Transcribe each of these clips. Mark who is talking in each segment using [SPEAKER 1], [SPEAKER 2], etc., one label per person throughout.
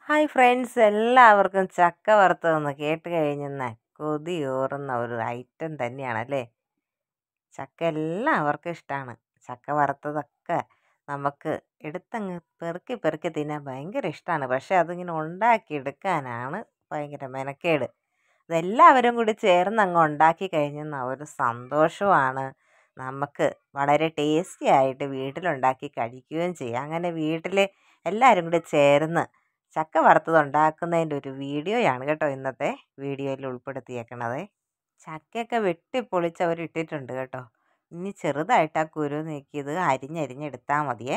[SPEAKER 1] Hi friends എല്ലാവർക്കും ചക്ക വറുത്തതെന്ന് കേട്ട് കഴിഞ്ഞെന്ന കൊതിയൂറുന്ന ഒരു ഐറ്റം തന്നെയാണല്ലേ ചക്ക എല്ലാവർക്കും ഇഷ്ടമാണ് ചക്ക വറുത്തതൊക്കെ നമുക്ക് എടുത്തങ്ങ് പെറുക്കി പെറുക്കി തിന്നാൻ ഭയങ്കര ഇഷ്ടമാണ് പക്ഷേ അതിങ്ങനെ ഉണ്ടാക്കിയെടുക്കാനാണ് ഭയങ്കര മെനക്കേട് അതെല്ലാവരും കൂടി ചേർന്ന് അങ്ങ് ഉണ്ടാക്കി കഴിഞ്ഞെന്ന ഒരു സന്തോഷമാണ് നമുക്ക് വളരെ ടേസ്റ്റി ആയിട്ട് വീട്ടിലുണ്ടാക്കി കഴിക്കുകയും ചെയ്യാം അങ്ങനെ വീട്ടിൽ എല്ലാവരും കൂടി ചേർന്ന് ചക്ക വറുത്തത് ഉണ്ടാക്കുന്നതിൻ്റെ ഒരു വീഡിയോയാണ് കേട്ടോ ഇന്നത്തെ വീഡിയോയിൽ ഉൾപ്പെടുത്തിയേക്കണത് ചക്കയൊക്കെ വെട്ടിപ്പൊളിച്ച് അവർ ഇട്ടിട്ടുണ്ട് കേട്ടോ ഇനി ചെറുതായിട്ട് ആ കുരു നീക്കിയത് അരിഞ്ഞരിഞ്ഞെടുത്താൽ മതിയേ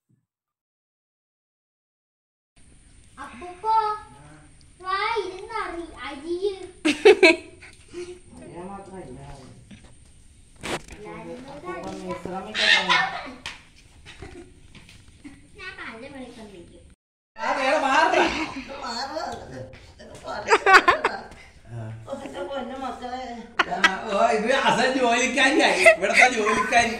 [SPEAKER 2] അപ്പൂപ്പോ വാ ഇരുന്ന് അറി അരിയ് ഞാൻ കാര്യം വിളിക്കൊണ്ടിരിക്കും
[SPEAKER 3] ഓ ഇത് അസൽ ജോലിക്കാരിയായി ഇവിടത്തെ ജോലിക്കാരി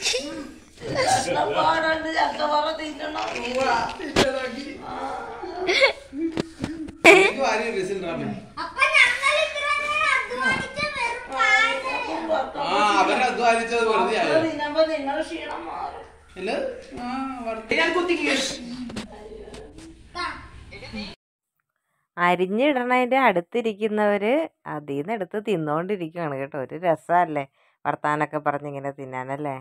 [SPEAKER 3] എനിക്ക് ഭാര്യ ഡ്രസ്സിൽ ഇടാൻ
[SPEAKER 2] അപ്പൊ ഞങ്ങൾ ഇത്ര നേരം അധ്വാനിച്ച വെറും പാഴ്.
[SPEAKER 3] ആ അവരെ അധ്വാനിച്ചത് വെറുതെ ആയോ
[SPEAKER 4] നിങ്ങളുടെ ക്ഷീണം മാറും
[SPEAKER 3] ഇല്ല ആ വറുത്ത് ഞാൻ കുത്തിക്ക്
[SPEAKER 2] ദാ,
[SPEAKER 1] അരിഞ്ഞിടണതിൻ്റെ അടുത്തിരിക്കുന്നവർ അതിൽ നിന്ന് എടുത്ത് തിന്നുകൊണ്ടിരിക്കുകയാണ് കേട്ടോ ഒരു രസമല്ലേ വർത്താനൊക്കെ പറഞ്ഞിങ്ങനെ തിന്നാനല്ലേ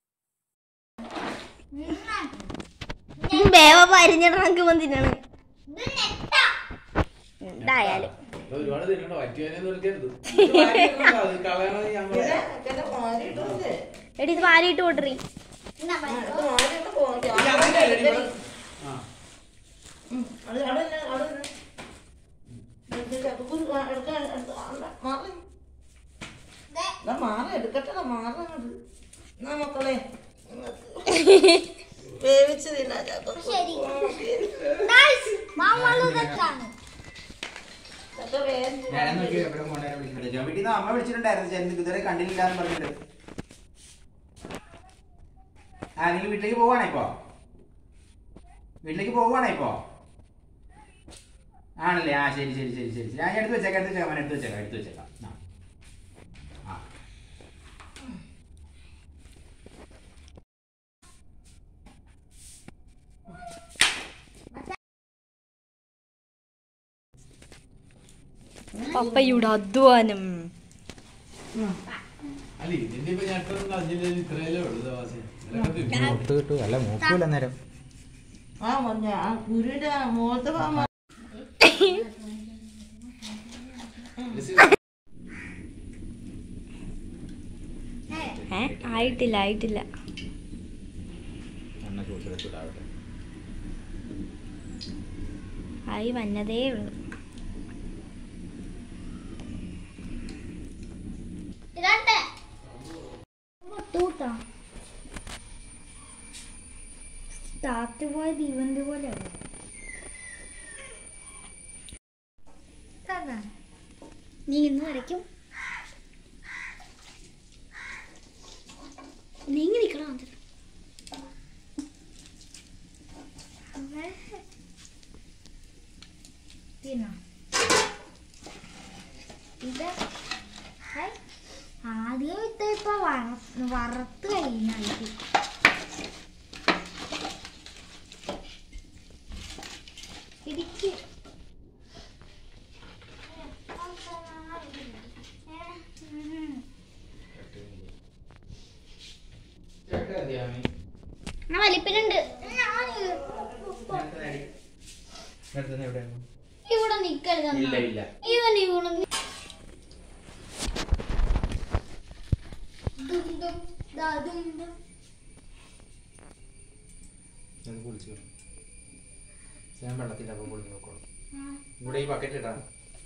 [SPEAKER 5] ബേവ പരിഞ്ഞിടണക്ക് വന്നിട്ടാണ്
[SPEAKER 2] ഇത് നെട്ടാ.
[SPEAKER 5] എന്തായാലും
[SPEAKER 3] ഒരുപാട് തിന്നണ്ട പറ്റുവാനെ നിർത്തരുത് കളയണത് ഞങ്ങൾ
[SPEAKER 4] ഇങ്ങനെ മാറിയിട്ടുണ്ട്
[SPEAKER 5] എടി ഇത് വാരിയിട്ട് കൊണ്ടറി
[SPEAKER 2] എന്നാ പറ്റുമോ?
[SPEAKER 4] ഇത് മാറിയിട്ട് പോകാം
[SPEAKER 3] ഇത് അങ്ങനെയല്ലേ ഇവിടെ? ആ.
[SPEAKER 4] അത് അവിടെ തന്നെ, അവിടെ തന്നെ. ഇത് ചക്കക്കുരു ആ, എടുക്കാൻ, എടുത്ത് ആണ്ട, മാറ്.
[SPEAKER 2] ദേ,
[SPEAKER 4] ദാ മാറ്, എടുക്കട്ടെ മാറത് എന്നാ മക്കളെ വേവിച്ച് തിന്നാ
[SPEAKER 2] ശരി.
[SPEAKER 4] ചക്കക്കുരു
[SPEAKER 2] Guys, മാമാളു ഇതൊക്കെയാണ്.
[SPEAKER 4] ചക്ക വേവിച്ച്
[SPEAKER 6] ഞാനും നോക്കി എവിടെ മോനെ വിളിക്കണ്ടേ ജോ വീട്ടിൽ നിന്ന് അമ്മ വിളിച്ചിട്ടുണ്ടായിരുന്നു ചേട്ടൻ ഇതുവരെ കണ്ടില്ല എന്ന് പറഞ്ഞിട്ട് ആ നീ വീട്ടിലേക്ക് പോവാണോ ഇപ്പോ വീട്ടിലേക്ക് പോവാണോ ഇപ്പോ ആണല്ലേ ആ ശരി ശരി ശരി ശരി ശരി. ഞാൻ എടുത്ത് വെച്ചേക്കാം എടുത്ത് വെച്ചേക്കാം മോനെ എടുത്ത് വെച്ചേക്കാം എടുത്ത് വെച്ചേക്കാം ആ. ആ
[SPEAKER 5] പപ്പയുടെ അധ്വാനം
[SPEAKER 3] അല്ല ഇതിന്റെ ഇപ്പൊ ഞെട്ടൊന്നും കളഞ്ഞില്ല ഇത്രയല്ലേ ഉള്ളു ദോശ ഇതിലൊക്കെ തിന്നു.
[SPEAKER 6] കിട്ടു കിട്ടു അല്ല മൂക്കൂല അന്നേരം
[SPEAKER 4] ആ മഞ്ഞ ആ കുരുവിന്റെ ആ മുഖത്തെ ഭാഗം
[SPEAKER 5] ഏ ആയിട്ടില്ല ആയിട്ടില്ല
[SPEAKER 6] എണ്ണ ചൂട്ടിടാവട്ടെ
[SPEAKER 5] ആയി വന്നതേ ഉള്ളൂ
[SPEAKER 2] രണ്ട്. മുട്ടൂട്ടാ.
[SPEAKER 5] സ്റ്റാർട്ട് പോയത് ഇവന്റ് പോലെ
[SPEAKER 2] തന്നെ.
[SPEAKER 5] നീ ഇന്ന് വരയ്ക്കും നീങ്ങി നിക്കണം അത്
[SPEAKER 2] തിന്നോ. ഇത് ഹൈ. ആദ്യം ഇത് ഇപ്പൊ വറ- വറുത്ത് കഴിഞ്ഞായിട്ട് ഇടിക്ക്
[SPEAKER 5] ആ വലിപ്പിനുണ്ട്
[SPEAKER 6] എവിടെയാണ്
[SPEAKER 2] ഇവിടെ നിക്കരുത്
[SPEAKER 6] ഇല്ല ഇല്ല
[SPEAKER 2] ഇവൻ ഇവിടെ നി- ദും ദും ദാ ദും ദും.
[SPEAKER 6] ഞാൻ കുളിച്ചു ഞാൻ വെള്ളത്തിൻ്റെ അപ്പം കുളിച്ച് നോക്കണം ഇവിടെ ഈ ബക്കറ്റ് ഇടാം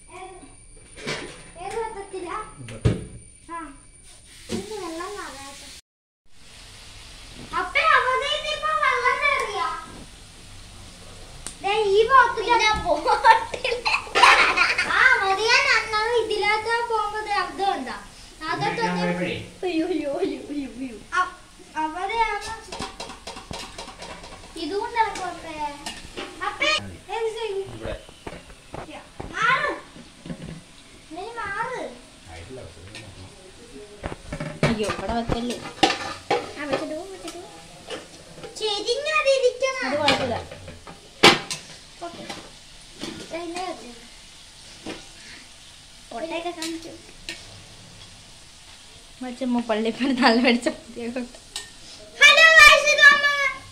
[SPEAKER 2] ഏത് വട്ടത്തിലാ? ആ. ഇത് വെള്ളം കാണാത്ത. അപ്പേ, അവിടെ ഇതിപ്പോ വെള്ളം നിറയാ. ദേ, ഈ ബോട്ടിലാ ആ മതി ഞാൻ അന്നത് ഇതിനകത്ത് പോകുമ്പോ ദേ അത് കണ്ടാ അതൊക്കെ
[SPEAKER 6] ഞാൻ പോയപ്പോഴേ
[SPEAKER 5] അയ്യോ അയ്യോ അയ്യോ അയ്യോ അയ്യോ
[SPEAKER 2] അവരെയാണ് ഇതുകൊണ്ടാണ് അപ്പേ അപ്പേ എന്ത് ചെയ്യും
[SPEAKER 6] ഇവിടെ
[SPEAKER 5] അവിടെ വെക്കല്ലേ ആ വെച്ചിട്ട് പോ, വെച്ചിട്ട് പോ.
[SPEAKER 2] ചെരിഞ്ഞതിരിക്കണം
[SPEAKER 5] അത് കുഴപ്പമില്ല
[SPEAKER 2] അതിനെ വെച്ചോ.
[SPEAKER 5] കൊട്ടയൊക്കെ കാണിച്ചു മച്ചമ്മ പള്ളിപ്പണി നല്ല മേടിച്ച പുതിയ കൊട്ട
[SPEAKER 2] ഹലോ ഗൈസ് ഇത് അമ്മ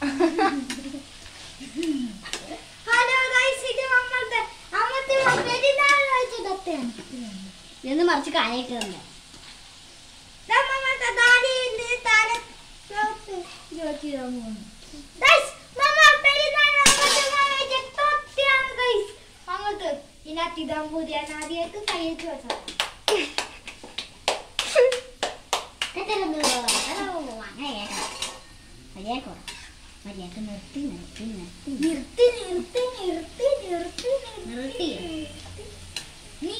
[SPEAKER 2] ഹലോ ഗൈസ് ഇത് അമ്മത്തെ അമ്മത്തെ പെരുന്നാൾ വെച്ച കത്തയാണ്
[SPEAKER 5] ഇതൊന്ന് മറിച്ച് കായായിട്ട് തന്നെ
[SPEAKER 2] നമ്മത്തെ ദാദിന്റെ താര
[SPEAKER 5] ജോലി
[SPEAKER 2] ഗൈസ് മമ്മ പെരുന്നാൾ അമ്മത്തെ വെച്ച തൊട്ടിയാണ് ഗൈസ് അങ്ങോട്ട് ഇതിനകത്ത് ഇടാൻ പുതിയാണ് ആദ്യമായിട്ട് കയ്യേറ്റ് വെച്ചത്
[SPEAKER 5] മര്യാദ നിർത്തി നിർത്തി നിർത്തി
[SPEAKER 2] നിർത്തി നിർത്തി നിർത്തി നിർത്തി
[SPEAKER 5] നിർത്തി
[SPEAKER 2] നീ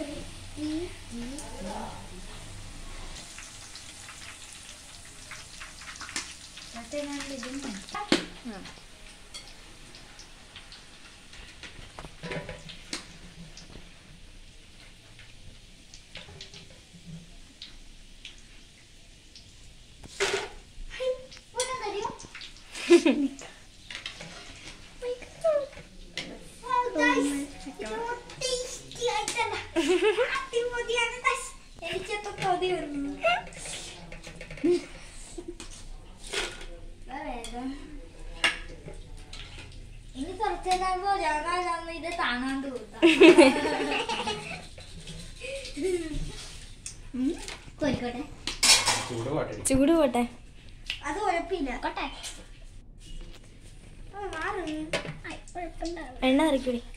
[SPEAKER 2] ഇനി കുറച്ചേരാകുമ്പോ ഞാൻ ഇത് താങ്ങാണ്ട് കൊടുക്കാം
[SPEAKER 5] കോരിക്കോട്ടെ
[SPEAKER 6] ചൂട് പാട്ടടി
[SPEAKER 5] ചൂട് പോട്ടെ
[SPEAKER 2] അത് കുഴപ്പമില്ല
[SPEAKER 5] കോട്ടെ
[SPEAKER 2] ആ, മാറ്
[SPEAKER 5] എണ്ണ ഇറക്കി